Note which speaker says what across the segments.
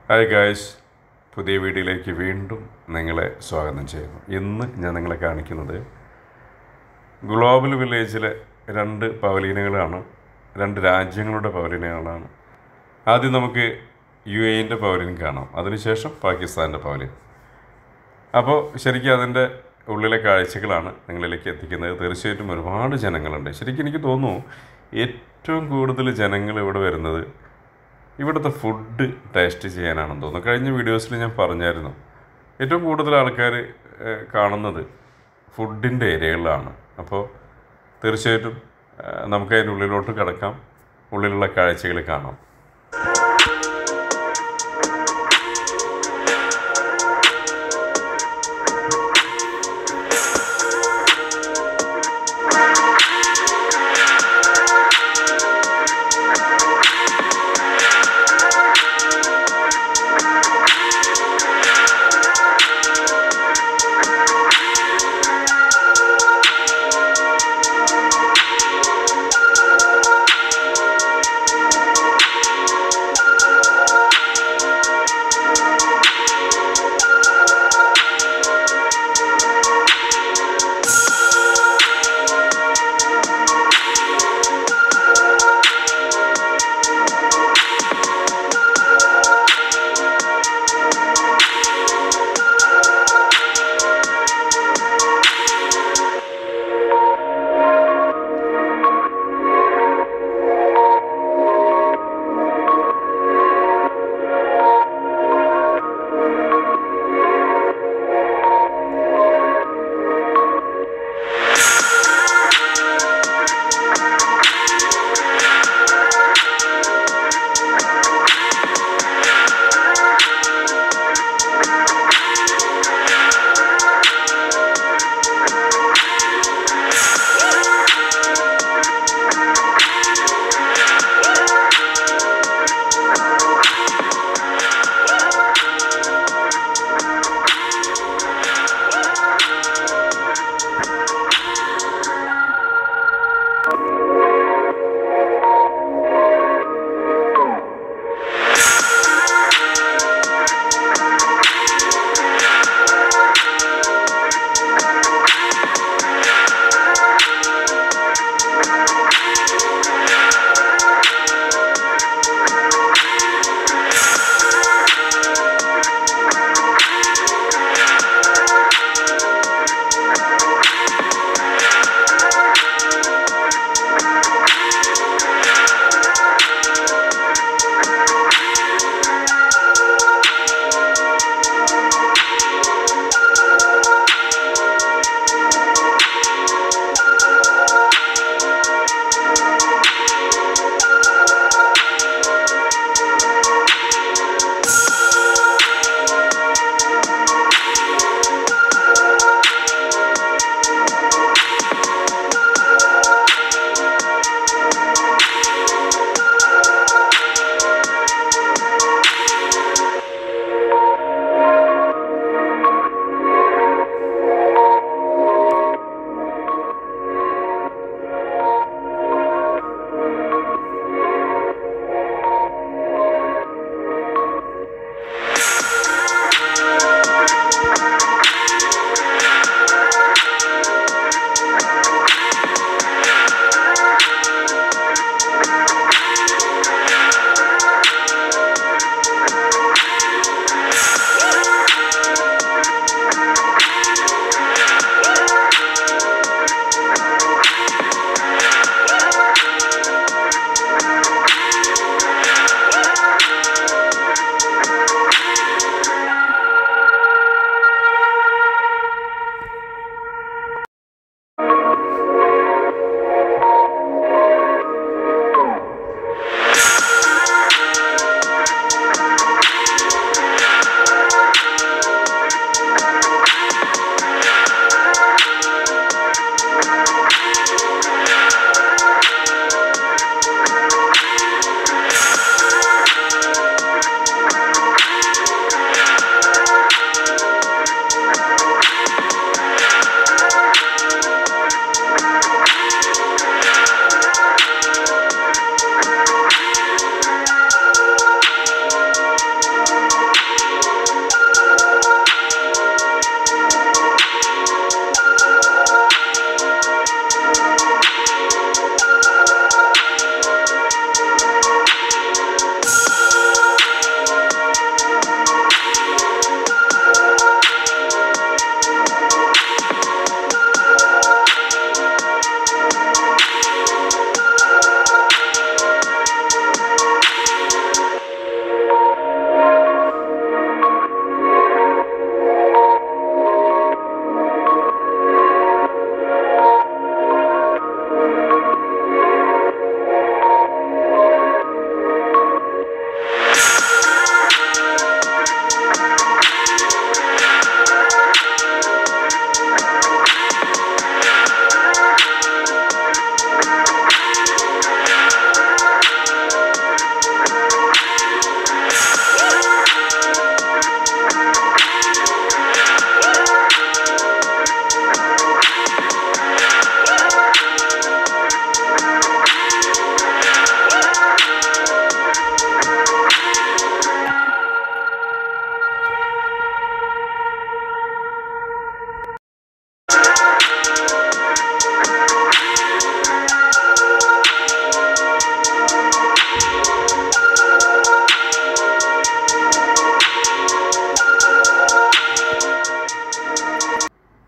Speaker 1: hi guys പുതിയ വീഡിയോയിലേക്ക് വീണ്ടും നിങ്ങളെ സ്വാഗതം ചെയ്യുന്നു ഇന്ന് ഞാൻ നിങ്ങളെ കാണിക്കുന്നത് ഗ്ലോബൽ വില്ലേജിലെ രണ്ട് പവലീനുകളാണ് രണ്ട് രാജ്യങ്ങളുടെ പവലീനുകളാണ് ആദ്യം നമുക്ക് യു എൻ്റെ പവലിൻ കാണാം അതിനുശേഷം പാകിസ്ഥാൻ്റെ പവലിൻ അപ്പോൾ ശരിക്കും അതിൻ്റെ ഉള്ളിലെ കാഴ്ചകളാണ് നിങ്ങളിലേക്ക് എത്തിക്കുന്നത് തീർച്ചയായിട്ടും ഒരുപാട് ജനങ്ങളുണ്ട് ശരിക്കും എനിക്ക് തോന്നുന്നു ഏറ്റവും കൂടുതൽ ജനങ്ങൾ ഇവിടെ വരുന്നത് ഇവിടുത്തെ ഫുഡ് ടേസ്റ്റ് ചെയ്യാനാണെന്ന് തോന്നുന്നു കഴിഞ്ഞ വീഡിയോസിൽ ഞാൻ പറഞ്ഞായിരുന്നു ഏറ്റവും കൂടുതൽ ആൾക്കാർ കാണുന്നത് ഫുഡിൻ്റെ ഏരിയകളിലാണ് അപ്പോൾ തീർച്ചയായിട്ടും ഏഹ്, നമുക്ക് അതിൻ്റെ ഉള്ളിലോട്ട് കിടക്കാം ഉള്ളിലുള്ള കാഴ്ചകൾ കാണാം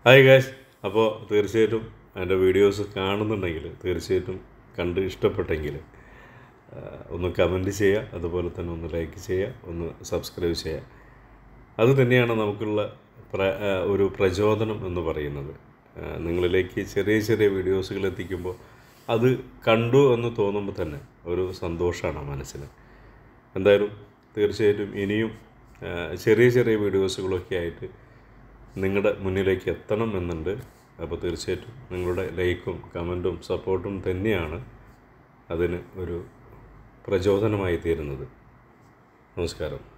Speaker 1: ഹായ് ഗായ്സ് അപ്പോൾ തീർച്ചയായിട്ടും എൻ്റെ വീഡിയോസ് കാണുന്നുണ്ടെങ്കിൽ തീർച്ചയായിട്ടും കണ്ട് ഇഷ്ടപ്പെട്ടെങ്കിൽ ആ, ഒന്ന് കമൻറ്റ് ചെയ്യുക അതുപോലെ തന്നെ ഒന്ന് ലൈക്ക് ചെയ്യുക ഒന്ന് സബ്സ്ക്രൈബ് ചെയ്യുക അത് തന്നെയാണ് നമുക്കുള്ള പ്ര ആ, ഒരു പ്രചോദനം എന്ന് പറയുന്നത് ആ, നിങ്ങളിലേക്ക് ചെറിയ ചെറിയ വീഡിയോസുകൾ എത്തിക്കുമ്പോൾ അത് കണ്ടു എന്ന് തോന്നുമ്പോൾ തന്നെ ഒരു സന്തോഷമാണ് മനസ്സിന് എന്തായാലും തീർച്ചയായിട്ടും ഇനിയും ആ, ചെറിയ ചെറിയ വീഡിയോസുകളൊക്കെ ആയിട്ട് നിങ്ങളുടെ മുന്നിലേക്ക് എത്തണം എന്നുണ്ട് അപ്പോൾ തീർച്ചയായിട്ടും നിങ്ങളുടെ ലൈക്കും കമൻറ്റും സപ്പോർട്ടും തന്നെയാണ് അതിന് ഒരു പ്രചോദനമായി തീരുന്നത് നമസ്കാരം